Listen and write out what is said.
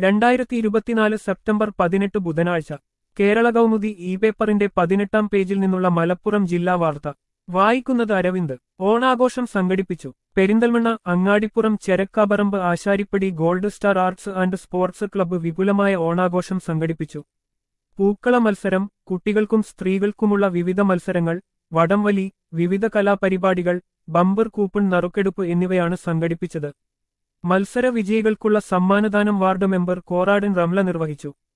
രണ്ടായിരത്തി ഇരുപത്തിനാല് സെപ്റ്റംബർ പതിനെട്ട് ബുധനാഴ്ച കേരള കൗമുദി ഇ പേപ്പറിന്റെ പതിനെട്ടാം പേജിൽ നിന്നുള്ള മലപ്പുറം ജില്ലാ വാർത്ത വായിക്കുന്നത് അരവിന്ദ് ഓണാഘോഷം സംഘടിപ്പിച്ചു Perinthalmanna Angadippuram Cherakaparamb Asharippadi gold star arts and sports club വിപുലമായ ഓണാഘോഷം സംഘടിപ്പിച്ചു പൂക്കള മത്സരം കുട്ടികൾക്കും സ്ത്രീകൾക്കുമുള്ള വിവിധ മത്സരങ്ങൾ വടംവലി വിവിധ കലാപരിപാടികൾ ബമ്പർ കൂപ്പൺ നറുക്കെടുപ്പ് എന്നിവയാണ് സംഘടിപ്പിച്ചത് മത്സര വിജയികൾക്കുള്ള സമ്മാനദാനം വാർഡ് മെമ്പർ കോറാടൻ റംല നിർവഹിച്ചു